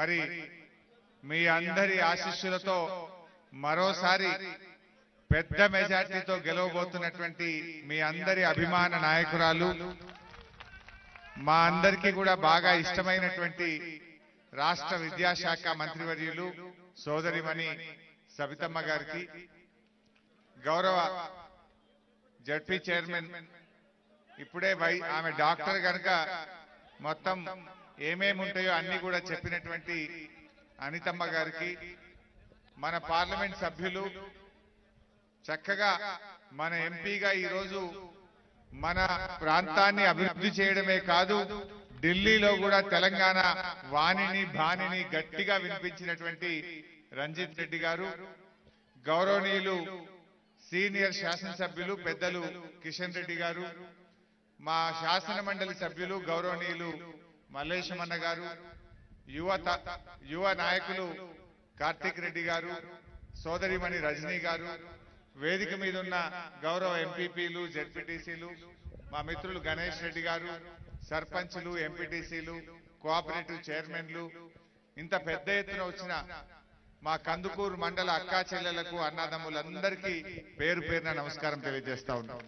మరి మీ అందరి ఆశీస్సులతో మరోసారి పెద్ద మెజార్టీతో గెలవబోతున్నటువంటి మీ అందరి అభిమాన నాయకురాలు మా అందరికీ కూడా బాగా ఇష్టమైనటువంటి రాష్ట్ర విద్యాశాఖ మంత్రివర్యులు సోదరిమణి సవితమ్మ గారికి గౌరవ జడ్పీ చైర్మన్ ఇప్పుడే వై ఆమె డాక్టర్ కనుక మొత్తం ఏమేమి ఉంటాయో అన్ని కూడా చెప్పినటువంటి అనితమ్మ గారికి మన పార్లమెంట్ సభ్యులు చక్కగా మన ఎంపీగా ఈరోజు మన ప్రాంతాన్ని అభివృద్ధి చేయడమే కాదు ఢిల్లీలో కూడా తెలంగాణ వాణిని బాణిని గట్టిగా వినిపించినటువంటి రంజిత్ రెడ్డి గారు గౌరవనీయులు సీనియర్ శాసనసభ్యులు పెద్దలు కిషన్ రెడ్డి గారు మా శాసన మండలి సభ్యులు గౌరవనీయులు మల్లేశమన్న గారు యువత యువ నాయకులు కార్తిక్ రెడ్డి గారు సోదరిమణి రజనీ గారు వేదిక మీద ఉన్న గౌరవ ఎంపీపీలు జెడ్పీటీసీలు మా మిత్రులు గణేష్ రెడ్డి గారు సర్పంచులు ఎంపీటీసీలు కోఆపరేటివ్ చైర్మన్లు ఇంత పెద్ద ఎత్తున వచ్చిన మా కందుకూరు మండల అక్కా చెల్లెలకు అన్నదమ్ములందరికీ పేరు పేరున నమస్కారం తెలియజేస్తా ఉన్నాం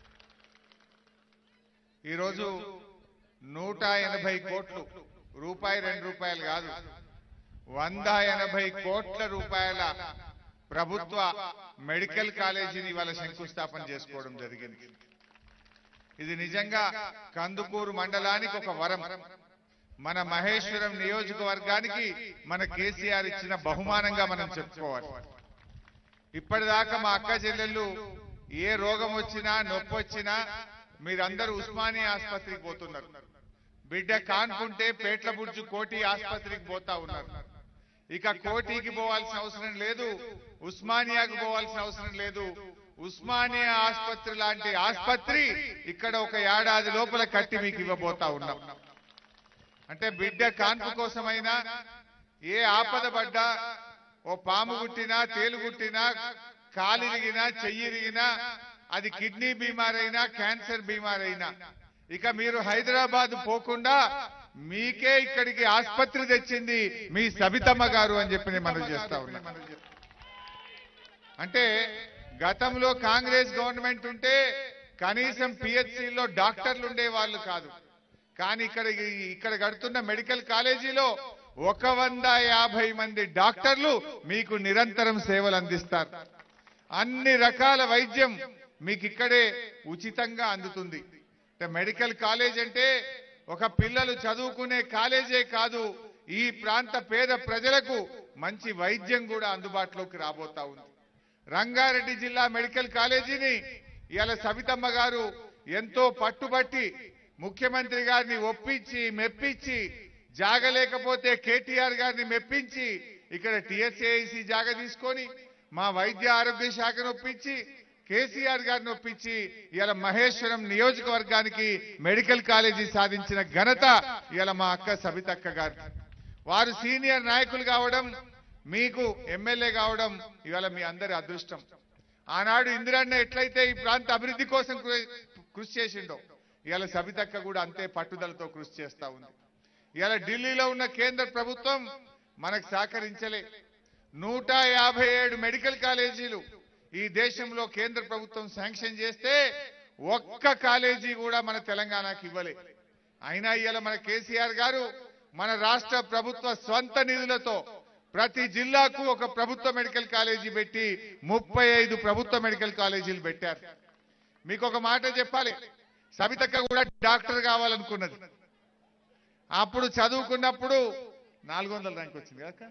ఈరోజు నూట ఎనభై కోట్లు రూపాయి రెండు రూపాయలు కాదు వంద ఎనభై కోట్ల రూపాయల ప్రభుత్వ మెడికల్ కాలేజీని ఇవాళ శంకుస్థాపన చేసుకోవడం జరిగింది ఇది నిజంగా కందుకూరు మండలానికి ఒక వరం మన మహేశ్వరం నియోజకవర్గానికి మన కేసీఆర్ ఇచ్చిన బహుమానంగా మనం చెప్పుకోవాలి ఇప్పటిదాకా మా అక్క చెల్లెళ్ళు ఏ రోగం వచ్చినా నొప్పి వచ్చినా మీరందరూ ఉస్మానియా ఆసుపత్రికి పోతున్నారు బిడ్డ కాన్పుంటే పేట్ల బుర్జు కోటి ఆసుపత్రికి పోతా ఉన్నారు ఇక కోటికి పోవాల్సిన అవసరం లేదు ఉస్మానియాకు పోవాల్సిన అవసరం లేదు ఉస్మానియా ఆసుపత్రి లాంటి ఆసుపత్రి ఇక్కడ ఒక ఏడాది లోపల కట్టి మీకు ఇవ్వబోతా ఉన్నాం అంటే బిడ్డ కాన్పు కోసమైనా ఏ ఆపద పడ్డా ఓ పాము గుట్టినా తేలు గుట్టినా కాలిరిగినా చెయ్యిరిగినా అది కిడ్నీ బీమారైనా క్యాన్సర్ బీమారైనా ఇక మీరు హైదరాబాద్ పోకుండా మీకే ఇక్కడికి ఆసుపత్రి తెచ్చింది మీ సబితమ్మ గారు అని చెప్పి నేను మనవి చేస్తా ఉన్నా అంటే గతంలో కాంగ్రెస్ గవర్నమెంట్ ఉంటే కనీసం పిహెచ్సిలో డాక్టర్లు ఉండే వాళ్ళు కాదు కానీ ఇక్కడ ఇక్కడ కడుతున్న మెడికల్ కాలేజీలో ఒక వంద యాభై మంది డాక్టర్లు మీకు నిరంతరం సేవలు అందిస్తారు అన్ని రకాల వైద్యం మీకు ఇక్కడే ఉచితంగా అందుతుంది అంటే మెడికల్ కాలేజ్ అంటే ఒక పిల్లలు చదువుకునే కాలేజే కాదు ఈ ప్రాంత పేద ప్రజలకు మంచి వైద్యం కూడా అందుబాటులోకి రాబోతా ఉంది రంగారెడ్డి జిల్లా మెడికల్ కాలేజీని ఇవాళ సవితమ్మ గారు ఎంతో పట్టుబట్టి ముఖ్యమంత్రి గారిని ఒప్పించి మెప్పించి జాగలేకపోతే కేటీఆర్ గారిని మెప్పించి ఇక్కడ టిఎస్ఏఐసి జాగ తీసుకొని మా వైద్య ఆరోగ్య శాఖను ఒప్పించి కేసీఆర్ గారిని ఒప్పించి ఇవాళ మహేశ్వరం నియోజకవర్గానికి మెడికల్ కాలేజీ సాధించిన ఘనత ఇవాళ మా అక్క సబితక్క గారు వారు సీనియర్ నాయకులు కావడం మీకు ఎమ్మెల్యే కావడం ఇవాళ మీ అందరి అదృష్టం ఆనాడు ఇందిరన్న ఎట్లయితే ఈ ప్రాంత అభివృద్ధి కోసం కృ- కృషి చేసిండో ఇవాళ సబితక్క కూడా అంతే పట్టుదలతో కృషి చేస్తా ఉంది ఇవాళ ఢిల్లీలో ఉన్న కేంద్ర ప్రభుత్వం మనకు సహకరించలే నూట యాభై ఏడు మెడికల్ కాలేజీలు ఈ దేశంలో కేంద్ర ప్రభుత్వం శాంక్షన్ చేస్తే ఒక్క కాలేజీ కూడా మన తెలంగాణకి ఇవ్వలే అయినా ఇవాళ మన కేసీఆర్ గారు మన రాష్ట్ర ప్రభుత్వ స్వంత నిధులతో ప్రతి జిల్లాకు ఒక ప్రభుత్వ మెడికల్ కాలేజీ పెట్టి ముప్పై ఐదు ప్రభుత్వ మెడికల్ కాలేజీలు పెట్టారు మీకు ఒక మాట చెప్పాలి సబితక్క కూడా డాక్టర్ కావాలనుకున్నది అప్పుడు చదువుకున్నప్పుడు నాలుగు వందల ర్యాంక్ వచ్చింది కదా అక్క?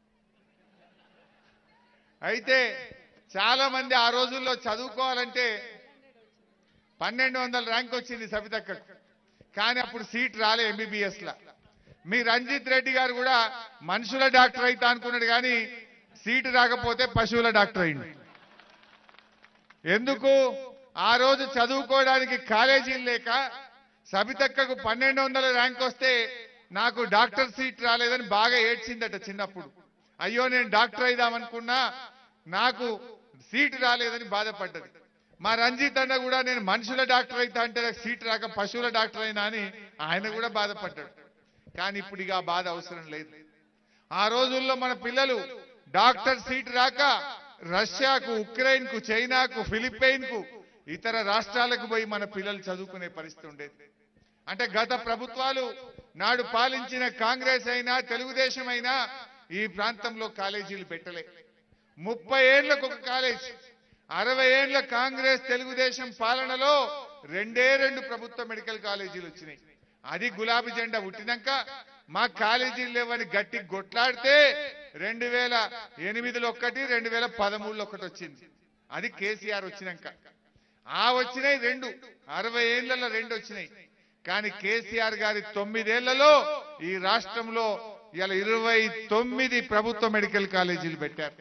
అయితే చాలా మంది ఆ రోజుల్లో చదువుకోవాలంటే పన్నెండు వందల ర్యాంక్ వచ్చింది సబితక్కకు కానీ అప్పుడు సీట్ రాలే ఎంబీబీఎస్ లా మీ రంజిత్ రెడ్డి గారు కూడా మనుషుల డాక్టర్ అయితే అనుకున్నాడు కానీ సీటు రాకపోతే పశువుల డాక్టర్ అయింది ఎందుకు ఆ రోజు చదువుకోవడానికి కాలేజీలు లేక సబితక్కకు పన్నెండు వందల ర్యాంక్ వస్తే నాకు డాక్టర్ సీట్ రాలేదని బాగా ఏడ్చిందట చిన్నప్పుడు అయ్యో నేను డాక్టర్ అయిదామనుకున్నా నాకు సీట్ రాలేదని బాధపడ్డది మా రంజిత్ అన్న కూడా నేను మనుషుల డాక్టర్ అయితే అంటే నాకు సీట్ రాక పశువుల డాక్టర్ అయినా అని ఆయన కూడా బాధపడ్డాడు కానీ ఇప్పుడు ఇక ఆ బాధ అవసరం లేదు ఆ రోజుల్లో మన పిల్లలు డాక్టర్ సీట్ రాక రష్యాకు ఉక్రెయిన్ కు చైనాకు ఫిలిప్పైన్ కు ఇతర రాష్ట్రాలకు పోయి మన పిల్లలు చదువుకునే పరిస్థితి ఉండేది అంటే గత ప్రభుత్వాలు నాడు పాలించిన కాంగ్రెస్ అయినా తెలుగుదేశం అయినా ఈ ప్రాంతంలో కాలేజీలు పెట్టలే ముప్పై ఏళ్లకు ఒక కాలేజ్ అరవై ఏళ్ల కాంగ్రెస్ తెలుగుదేశం పాలనలో రెండే రెండు ప్రభుత్వ మెడికల్ కాలేజీలు వచ్చినాయి అది గులాబీ జెండా పుట్టినాక మా కాలేజీలు లేవని గట్టి కొట్లాడితే రెండు వేల ఎనిమిదిలో ఒక్కటి రెండు వేల పదమూడులో ఒకటి వచ్చింది అది కేసీఆర్ వచ్చినాక ఆ వచ్చినాయి రెండు అరవై ఏళ్లలో రెండు వచ్చినాయి కానీ కేసీఆర్ గారి తొమ్మిదేళ్లలో ఈ రాష్ట్రంలో ఇలా ఇరవై తొమ్మిది ప్రభుత్వ మెడికల్ కాలేజీలు పెట్టారు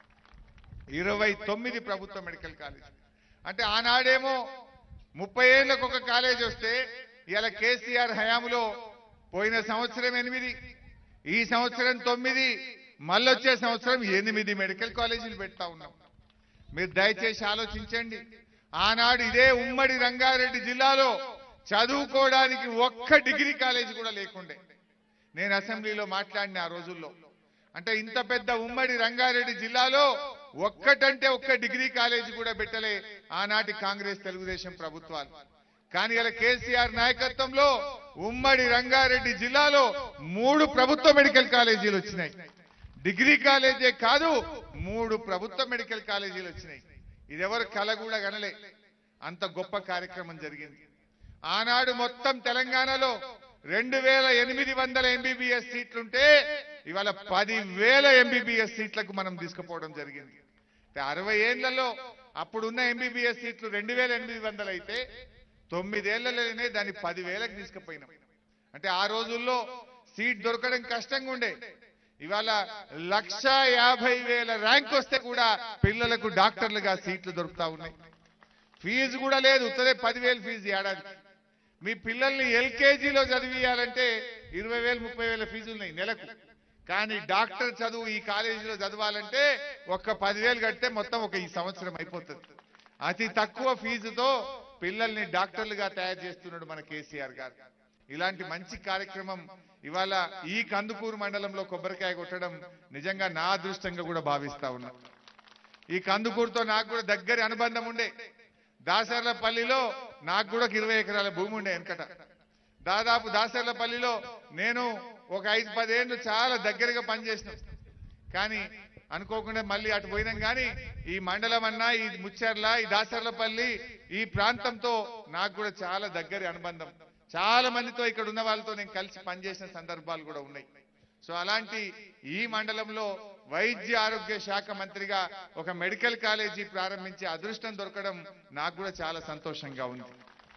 ఇరవై తొమ్మిది ప్రభుత్వ మెడికల్ కాలేజ్ అంటే ఆనాడేమో ముప్పై ఏళ్ళకు ఒక కాలేజ్ వస్తే ఇలా కేసీఆర్ హయాంలో పోయిన సంవత్సరం ఎనిమిది ఈ సంవత్సరం తొమ్మిది మళ్ళొచ్చే సంవత్సరం ఎనిమిది మెడికల్ కాలేజీలు పెడతా ఉన్నాం మీరు దయచేసి ఆలోచించండి ఆనాడు ఇదే ఉమ్మడి రంగారెడ్డి జిల్లాలో చదువుకోవడానికి ఒక్క డిగ్రీ కాలేజీ కూడా లేకుండే నేను అసెంబ్లీలో మాట్లాడిన ఆ రోజుల్లో అంటే ఇంత పెద్ద ఉమ్మడి రంగారెడ్డి జిల్లాలో ఒక్కటంటే ఒక్క డిగ్రీ కాలేజీ కూడా పెట్టలే ఆనాటి కాంగ్రెస్ తెలుగుదేశం ప్రభుత్వాలు కానీ ఇలా కేసీఆర్ నాయకత్వంలో ఉమ్మడి రంగారెడ్డి జిల్లాలో మూడు ప్రభుత్వ మెడికల్ కాలేజీలు వచ్చినాయి డిగ్రీ కాలేజే కాదు మూడు ప్రభుత్వ మెడికల్ కాలేజీలు వచ్చినాయి ఇదెవరు కల కూడా గనలే అంత గొప్ప కార్యక్రమం జరిగింది ఆనాడు మొత్తం తెలంగాణలో రెండు వేల ఎనిమిది వందల ఎంబీబీఎస్ సీట్లుంటే ఇవాళ పది వేల ఎంబీబీఎస్ సీట్లకు మనం తీసుకుపోవడం జరిగింది అంటే అరవై ఏళ్లలో అప్పుడున్న ఎంబీబీఎస్ సీట్లు రెండు వేల ఎనిమిది వందలు అయితే తొమ్మిదేళ్లలోనే దాన్ని పదివేలకు తీసుకుపోయినాం అంటే ఆ రోజుల్లో సీట్ దొరకడం కష్టంగా ఉండే ఇవాళ లక్ష యాభై వేల ర్యాంక్ వస్తే కూడా పిల్లలకు డాక్టర్లుగా సీట్లు దొరుకుతా ఉన్నాయి ఫీజు కూడా లేదు ఉత్తరే పదివేలు ఫీజు ఏడాది మీ పిల్లల్ని ఎల్కేజీలో చదివియాలంటే ఇరవై వేలు ముప్పై వేల ఫీజులు ఉన్నాయి నెలకు కానీ డాక్టర్ చదువు ఈ కాలేజీలో చదవాలంటే ఒక్క పదివేలు కడితే మొత్తం ఒక ఈ సంవత్సరం అయిపోతుంది అతి తక్కువ ఫీజుతో పిల్లల్ని డాక్టర్లుగా తయారు చేస్తున్నాడు మన కేసీఆర్ గారు ఇలాంటి మంచి కార్యక్రమం ఇవాళ ఈ కందుకూరు మండలంలో కొబ్బరికాయ కొట్టడం నిజంగా నా అదృష్టంగా కూడా భావిస్తా ఉన్నా ఈ కందుకూరుతో నాకు కూడా దగ్గర అనుబంధం ఉండే దాసర్లపల్లిలో నాకు కూడా ఒక ఇరవై ఎకరాల భూమి ఉండే వెనకట దాదాపు దాసర్లపల్లిలో నేను ఒక ఐదు పదేళ్ళు చాలా దగ్గరగా పనిచేసిన కానీ అనుకోకుండా మళ్ళీ అటు పోయినాం కానీ ఈ మండలం అన్నా ఈ ముచ్చర్ల ఈ దాసర్లపల్లి ఈ ప్రాంతంతో నాకు కూడా చాలా దగ్గరి అనుబంధం చాలా మందితో ఇక్కడ ఉన్న వాళ్ళతో నేను కలిసి పనిచేసిన సందర్భాలు కూడా ఉన్నాయి సో అలాంటి ఈ మండలంలో వైద్య ఆరోగ్య శాఖ మంత్రిగా ఒక మెడికల్ కాలేజీ ప్రారంభించే అదృష్టం దొరకడం నాకు కూడా చాలా సంతోషంగా ఉంది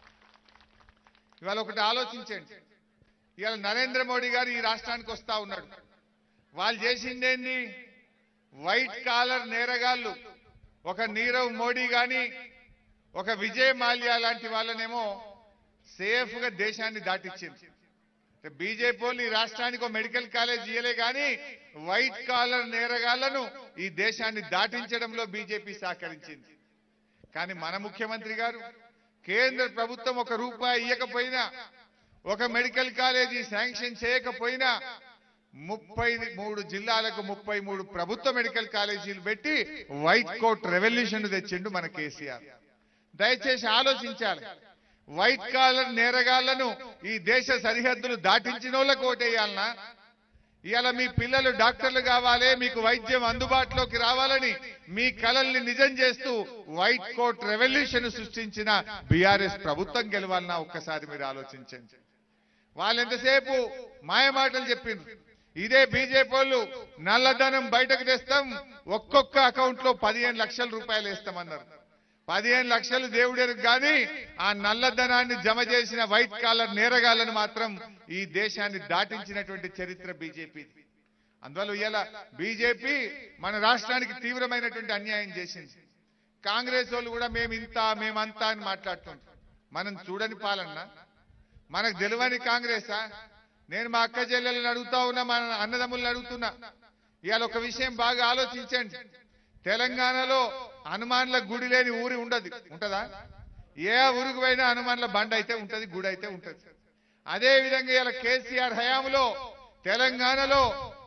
ఇవాళ ఒకటి ఆలోచించండి ఇవాళ నరేంద్ర మోడీ గారు ఈ రాష్ట్రానికి వస్తా ఉన్నాడు వాళ్ళు చేసిందేంది వైట్ కాలర్ నేరగాళ్ళు ఒక నీరవ్ మోడీ గాని ఒక విజయ్ మాల్యా లాంటి వాళ్ళనేమో సేఫ్ గా దేశాన్ని దాటిచ్చింది బీజేపీ వాళ్ళు ఈ రాష్ట్రానికి ఒక మెడికల్ కాలేజ్ ఇయ్యలే కానీ వైట్ కాలర్ నేరగాళ్లను ఈ దేశాన్ని దాటించడంలో బీజేపీ సహకరించింది కానీ మన ముఖ్యమంత్రి గారు కేంద్ర ప్రభుత్వం ఒక రూపాయి ఇవ్వకపోయినా ఒక మెడికల్ కాలేజీ శాంక్షన్ చేయకపోయినా ముప్పై మూడు జిల్లాలకు ముప్పై మూడు ప్రభుత్వ మెడికల్ కాలేజీలు పెట్టి వైట్ కోట్ రెవల్యూషన్ తెచ్చిండు మన కేసీఆర్ దయచేసి ఆలోచించాలి వైట్ కాలర్ నేరగాళ్లను ఈ దేశ సరిహద్దులు దాటించిన వాళ్ళకు ఓటేయాలనా ఇవాళ మీ పిల్లలు డాక్టర్లు కావాలి మీకు వైద్యం అందుబాటులోకి రావాలని మీ కలల్ని నిజం చేస్తూ వైట్ కోట్ రెవల్యూషన్ సృష్టించిన బీఆర్ఎస్ ప్రభుత్వం గెలవాలన్నా ఒక్కసారి మీరు ఆలోచించండి వాళ్ళు ఎంతసేపు మాయమాటలు చెప్పిండ్రు ఇదే బీజేపీ వాళ్ళు నల్లధనం బయటకు తెస్తాం ఒక్కొక్క అకౌంట్ లో పదిహేను లక్షల రూపాయలు వేస్తామన్నారు పదిహేను లక్షలు దేవుడెరుగు కానీ ఆ నల్లధనాన్ని జమ చేసిన వైట్ కాలర్ నేరగాళ్లను మాత్రం ఈ దేశాన్ని దాటించినటువంటి చరిత్ర బీజేపీది అందువల్ల ఇవాళ బీజేపీ మన రాష్ట్రానికి తీవ్రమైనటువంటి అన్యాయం చేసింది కాంగ్రెస్ వాళ్ళు కూడా మేము ఇంత మేమంతా అని మాట్లాడుతుంటాం మనం చూడని పాలన మనకు తెలియని కాంగ్రెసా నేను మా అక్క చెల్లెలను అడుగుతా ఉన్నా మన అన్నదమ్ములను అడుగుతున్నా ఇవాళ ఒక విషయం బాగా ఆలోచించండి తెలంగాణలో హనుమాన్ల గుడి లేని ఊరి ఉండదు ఉంటదా ఏ ఊరికి పోయినా హనుమాన్ల బండ అయితే ఉంటది గుడి అయితే ఉంటది అదే విధంగా ఇలా కేసీఆర్ హయాంలో తెలంగాణలో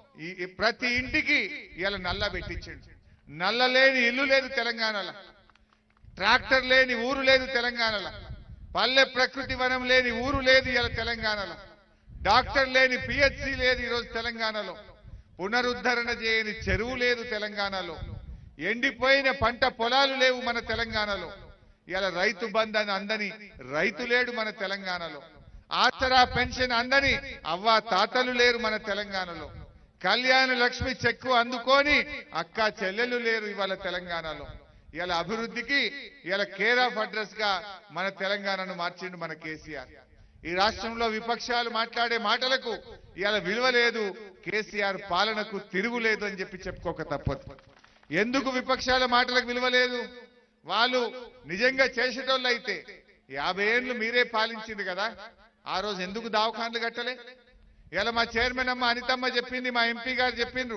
ఈ ఈ ప్రతి ఇంటికి ఇలా నల్ల పెట్టించండి నల్ల లేని ఇల్లు లేదు తెలంగాణలో ట్రాక్టర్ లేని ఊరు లేదు తెలంగాణలో పల్లె ప్రకృతి వనం లేని ఊరు లేదు ఇలా తెలంగాణలో డాక్టర్ లేని పిహెచ్సి లేదు ఈరోజు తెలంగాణలో పునరుద్ధరణ చేయని చెరువు లేదు తెలంగాణలో ఎండిపోయిన పంట పొలాలు లేవు మన తెలంగాణలో ఇలా రైతు బంధన్ అందని రైతు లేడు మన తెలంగాణలో ఆసరా పెన్షన్ అందని అవ్వ తాతలు లేరు మన తెలంగాణలో కళ్యాణ లక్ష్మి చెక్కు అందుకొని అక్క చెల్లెలు లేరు ఇవాళ తెలంగాణలో ఇలా అభివృద్ధికి ఇలా కేర్ ఆఫ్ అడ్రస్ గా మన తెలంగాణను మార్చిండు మన కేసీఆర్ ఈ రాష్ట్రంలో విపక్షాలు మాట్లాడే మాటలకు ఇవాళ విలువ లేదు కేసీఆర్ పాలనకు తిరుగులేదు అని చెప్పి చెప్పుకోక తప్పదు ఎందుకు విపక్షాల మాటలకు విలువ లేదు వాళ్ళు నిజంగా చేసేటోళ్ళు అయితే యాభై ఏళ్ళు మీరే పాలించింది కదా ఆ రోజు ఎందుకు దవాఖాన్లు కట్టలే ఇలా మా చైర్మన్ అమ్మ అనితమ్మ చెప్పింది మా ఎంపీ గారు చెప్పిండ్రు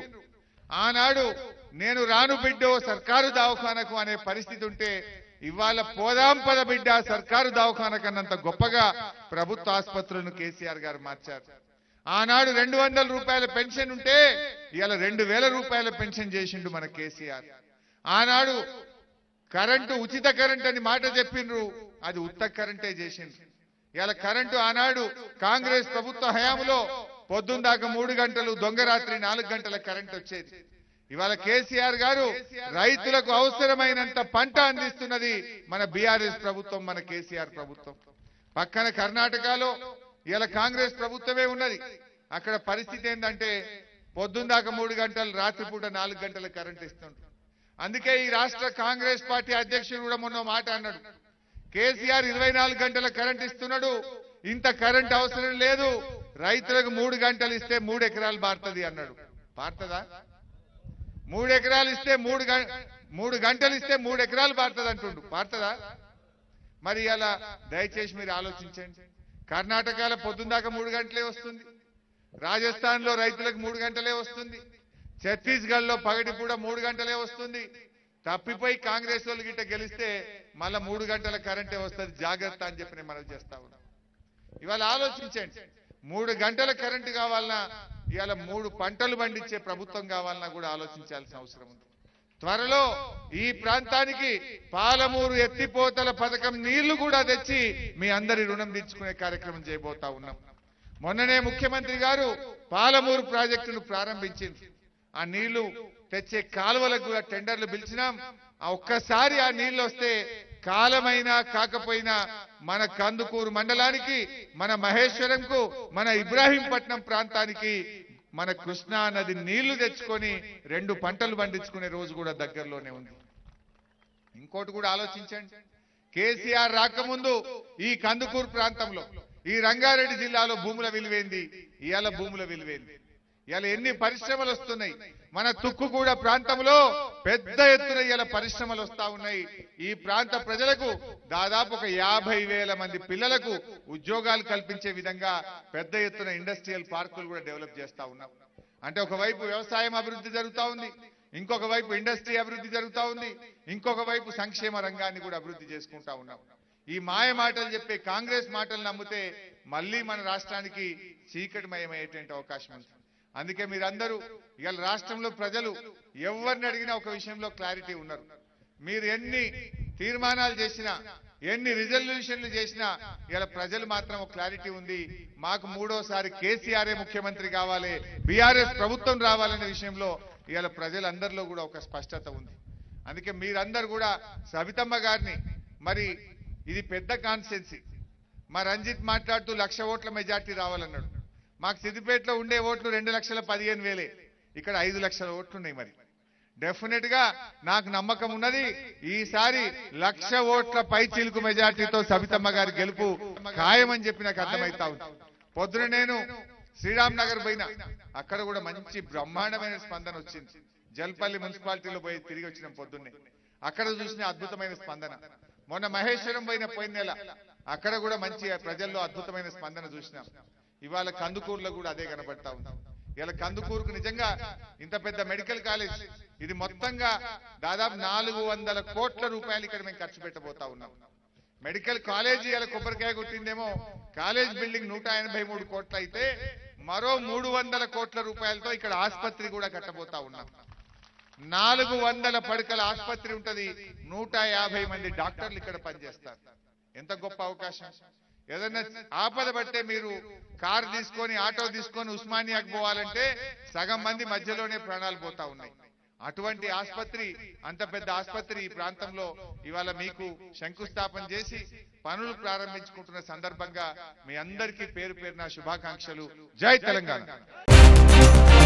ఆనాడు నేను రాను బిడ్డో సర్కారు దవాఖానకు అనే పరిస్థితి ఉంటే ఇవాళ పోదాం పద బిడ్డ సర్కారు దవాఖాన కన్నంత గొప్పగా ప్రభుత్వ ఆసుపత్రులను కేసీఆర్ గారు మార్చారు ఆనాడు రెండు వందల రూపాయల పెన్షన్ ఉంటే ఇవాళ రెండు వేల రూపాయల పెన్షన్ చేసిండు మన కేసీఆర్ ఆనాడు కరెంటు ఉచిత కరెంట్ అని మాట చెప్పిండ్రు అది ఉత్త కరెంటే చేసిండ్రు ఇలా కరెంటు ఆనాడు కాంగ్రెస్ ప్రభుత్వ హయాంలో పొద్దున్న దాకా మూడు గంటలు దొంగ రాత్రి నాలుగు గంటల కరెంట్ వచ్చేది ఇవాళ కేసీఆర్ గారు రైతులకు అవసరమైనంత పంట అందిస్తున్నది మన బీఆర్ఎస్ ప్రభుత్వం మన కేసీఆర్ ప్రభుత్వం పక్కన కర్ణాటకలో ఇలా కాంగ్రెస్ ప్రభుత్వమే ఉన్నది అక్కడ పరిస్థితి ఏంటంటే పొద్దున్న దాకా మూడు గంటలు రాత్రిపూట నాలుగు గంటల కరెంట్ ఇస్తుండ్రు అందుకే ఈ రాష్ట్ర కాంగ్రెస్ పార్టీ అధ్యక్షుడు కూడా మొన్న మాట అన్నాడు కేసీఆర్ ఇరవై నాలుగు గంటల కరెంట్ ఇస్తున్నాడు ఇంత కరెంట్ అవసరం లేదు రైతులకు మూడు గంటలు ఇస్తే మూడు ఎకరాలు బారుతుంది అన్నాడు బారుతుందా మూడు ఎకరాలు ఇస్తే మూడు గం- మూడు గంటలు ఇస్తే మూడు ఎకరాలు బారుతుంది అంటుండు బారుతుందా మరి అలా దయచేసి మీరు ఆలోచించండి కర్ణాటకలో పొద్దుందాకా మూడు గంటలే వస్తుంది రాజస్థాన్ లో రైతులకు మూడు గంటలే వస్తుంది ఛత్తీస్గఢ్ లో పగటిపూట మూడు గంటలే వస్తుంది తప్పిపోయి కాంగ్రెస్ వాళ్ళు గిట్ట గెలిస్తే మళ్ళా మూడు గంటల కరెంటే వస్తుంది జాగ్రత్త అని చెప్పి నేను మనవి చేస్తా ఉన్నా ఇవాళ ఆలోచించండి మూడు గంటల కరెంటు కావాలన్నా ఇవాళ మూడు పంటలు పండించే ప్రభుత్వం కావాలన్నా కూడా ఆలోచించాల్సిన అవసరం ఉంది త్వరలో ఈ ప్రాంతానికి పాలమూరు ఎత్తిపోతల పథకం నీళ్లు కూడా తెచ్చి మీ అందరి రుణం తీర్చుకునే కార్యక్రమం చేయబోతా ఉన్నాం మొన్ననే ముఖ్యమంత్రి గారు పాలమూరు ప్రాజెక్టును ప్రారంభించింది ఆ నీళ్లు తెచ్చే కాలువలకు కూడా టెండర్లు పిలిచినాం ఆ ఒక్కసారి ఆ నీళ్లు వస్తే కాలమైనా కాకపోయినా మన కందుకూరు మండలానికి మన మహేశ్వరంకు మన ఇబ్రాహీంపట్నం ప్రాంతానికి మన కృష్ణా నది నీళ్లు తెచ్చుకొని రెండు పంటలు పండించుకునే రోజు కూడా దగ్గరలోనే ఉంది ఇంకోటి కూడా ఆలోచించండి కేసీఆర్ రాకముందు ఈ కందుకూరు ప్రాంతంలో ఈ రంగారెడ్డి జిల్లాలో భూముల విలువేంది ఇవాళ భూముల విలువేంది ఇవాళ ఎన్ని పరిశ్రమలు వస్తున్నాయి మన తుక్కుగూడ ప్రాంతంలో పెద్ద ఎత్తున ఇవాళ పరిశ్రమలు వస్తా ఉన్నాయి ఈ ప్రాంత ప్రజలకు దాదాపు ఒక యాభై వేల మంది పిల్లలకు ఉద్యోగాలు కల్పించే విధంగా పెద్ద ఎత్తున ఇండస్ట్రియల్ పార్కులు కూడా డెవలప్ చేస్తా ఉన్నాం అంటే ఒకవైపు వ్యవసాయం అభివృద్ధి జరుగుతా ఉంది ఇంకొక వైపు ఇండస్ట్రీ అభివృద్ధి జరుగుతా ఉంది ఇంకొక వైపు సంక్షేమ రంగాన్ని కూడా అభివృద్ధి చేసుకుంటా ఉన్నాం ఈ మాయ మాటలు చెప్పే కాంగ్రెస్ మాటలు నమ్మితే మళ్ళీ మన రాష్ట్రానికి చీకటిమయమయ్యేటువంటి అవకాశం ఉంది అందుకే మీరందరూ ఇవాళ రాష్ట్రంలో ప్రజలు ఎవరిని అడిగినా ఒక విషయంలో క్లారిటీ ఉన్నారు మీరు ఎన్ని తీర్మానాలు చేసినా ఎన్ని రిజల్యూషన్లు చేసినా ఇలా ప్రజలు మాత్రం ఒక క్లారిటీ ఉంది మాకు మూడోసారి కేసీఆర్ఏ ముఖ్యమంత్రి కావాలి బీఆర్ఎస్ ప్రభుత్వం రావాలనే విషయంలో ఇవాళ ప్రజలందరిలో కూడా ఒక స్పష్టత ఉంది అందుకే మీరందరూ కూడా సవితమ్మ గారిని మరి ఇది పెద్ద కాన్స్టెన్సీ మా రంజిత్ మాట్లాడుతూ లక్ష ఓట్ల మెజార్టీ రావాలన్నాడు మాకు సిద్దిపేటలో ఉండే ఓట్లు రెండు లక్షల పదిహేను వేలే ఇక్కడ ఐదు లక్షల ఓట్లు ఉన్నాయి మరి డెఫినెట్ గా నాకు నమ్మకం ఉన్నది ఈసారి లక్ష ఓట్ల పై చిలుకు మెజార్టీతో సబితమ్మ గారి గెలుపు ఖాయమని చెప్పి నాకు అర్థమైతా ఉంది పొద్దున నేను శ్రీరామ్ నగర్ పోయినా అక్కడ కూడా మంచి బ్రహ్మాండమైన స్పందన వచ్చింది జల్పల్లి మున్సిపాలిటీలో పోయి తిరిగి వచ్చిన పొద్దున్నే అక్కడ చూసిన అద్భుతమైన స్పందన మొన్న మహేశ్వరం పోయిన పోయిన నెల అక్కడ కూడా మంచి ప్రజల్లో అద్భుతమైన స్పందన చూసినాం ఇవాళ కందుకూరులో కూడా అదే కనబడతా ఉంది ఇలా కందుకూరుకు నిజంగా ఇంత పెద్ద మెడికల్ కాలేజ్ ఇది మొత్తంగా దాదాపు నాలుగు వందల కోట్ల రూపాయలు ఇక్కడ మేము ఖర్చు పెట్టబోతా ఉన్నాం మెడికల్ కాలేజీ ఇలా కొబ్బరికాయ కొట్టిందేమో కాలేజ్ బిల్డింగ్ నూట ఎనభై మూడు కోట్లు అయితే మరో మూడు వందల కోట్ల రూపాయలతో ఇక్కడ ఆసుపత్రి కూడా కట్టబోతా ఉన్నాం నాలుగు వందల పడకల ఆసుపత్రి ఉంటది నూట యాభై మంది డాక్టర్లు ఇక్కడ పనిచేస్తారు ఎంత గొప్ప అవకాశం ఏదైనా ఆపద పడితే మీరు కారు తీసుకొని ఆటో తీసుకొని ఉస్మానియాకు పోవాలంటే సగం మంది మధ్యలోనే ప్రాణాలు పోతా ఉన్నాయి అటువంటి ఆసుపత్రి అంత పెద్ద ఆసుపత్రి ఈ ప్రాంతంలో ఇవాళ మీకు శంకుస్థాపన చేసి పనులు ప్రారంభించుకుంటున్న సందర్భంగా మీ అందరికీ పేరు పేరున శుభాకాంక్షలు జై తెలంగాణ